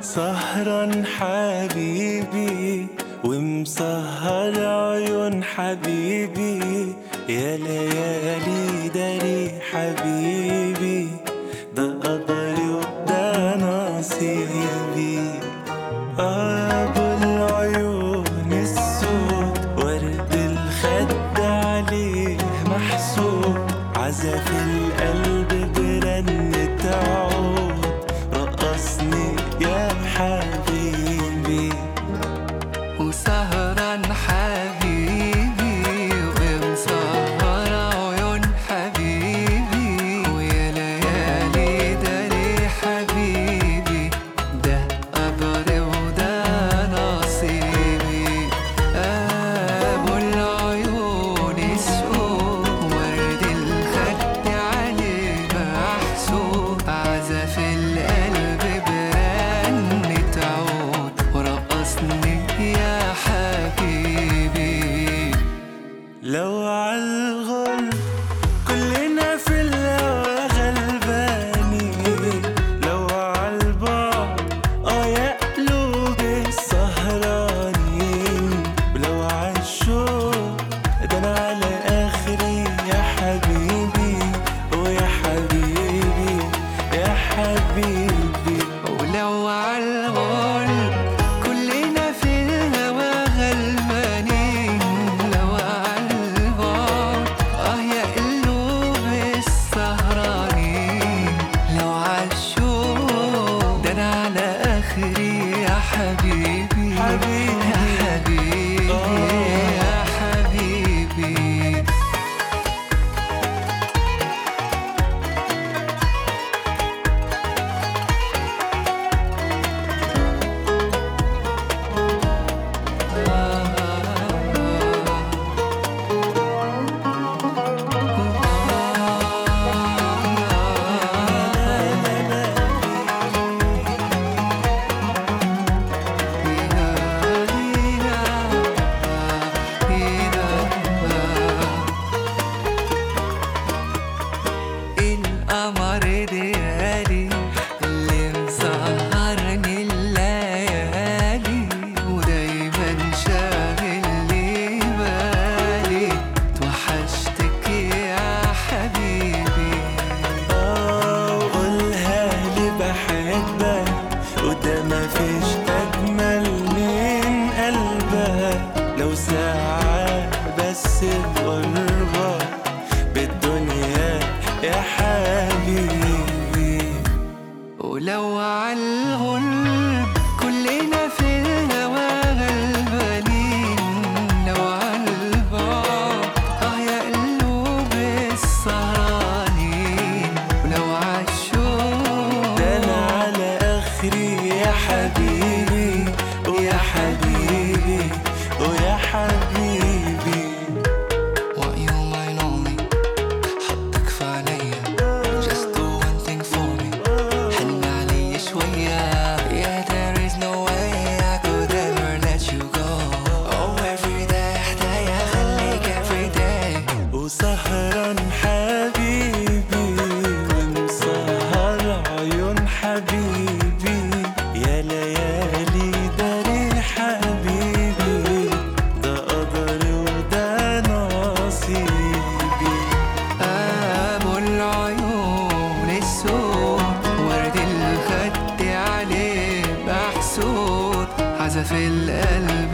سهران حبيبي ومسهر عيون حبيبي يا ليالي داري حبيبي ده قدري وده نصيبي أبو العيون السود ورد الخد عليه محسوب عزف القلب برنة عود رقصني يا حبيبي وسهران حبيبي ومسهر عيون حبيبي ويا ليالي داري حبيبي ده قدري وده نصيبي أبو العيون السود ورد الخد عليه محسوب عزف القلب برنة عود ورقصني يا حبيبي لو عالغل كلنا في الهوى غلبانين لو عالبعد اه يا قلوب السهرانين ولو عالشوق ده انا على اخري يا حبيبي ويا حبيبي يا حبيبي ولو عالغل كلنا في الهوى غلبانين لو عالبعد اه يا قلوب السهرانين لو عالشوق ده انا على اخري يا حبيبي حبيبي. يا حبيبي آه. يا حبيبي القمر ديالي اللي مسهرني الليالي ودايما شاغل لي بالي توحشتك يا حبيبي آه وقولها لي بحبك وده مفيش أجمل من قلبك لو ساعة بس بقربك بالدنيا يا حبيبي ولو عالغلب كلنا في الهوى غلبانين لو عالبعد اه يا قلوب السهرانين ولو عالشوق ده أنا على آخري يا حبيبي ويا حبيبي ويا حبيبي Want you mine only حطك في عينيا Just do one thing for me حن علي شوية Yeah there is no way I could ever let you go Oh every day احتاج اخليك every day وسهران حبيبي ومسهر عيون حبيبي يا ليالي داري حبيبي ده قدري وده نصيبي أبو العيون السود ورد الخد عليه محسود عزف القلب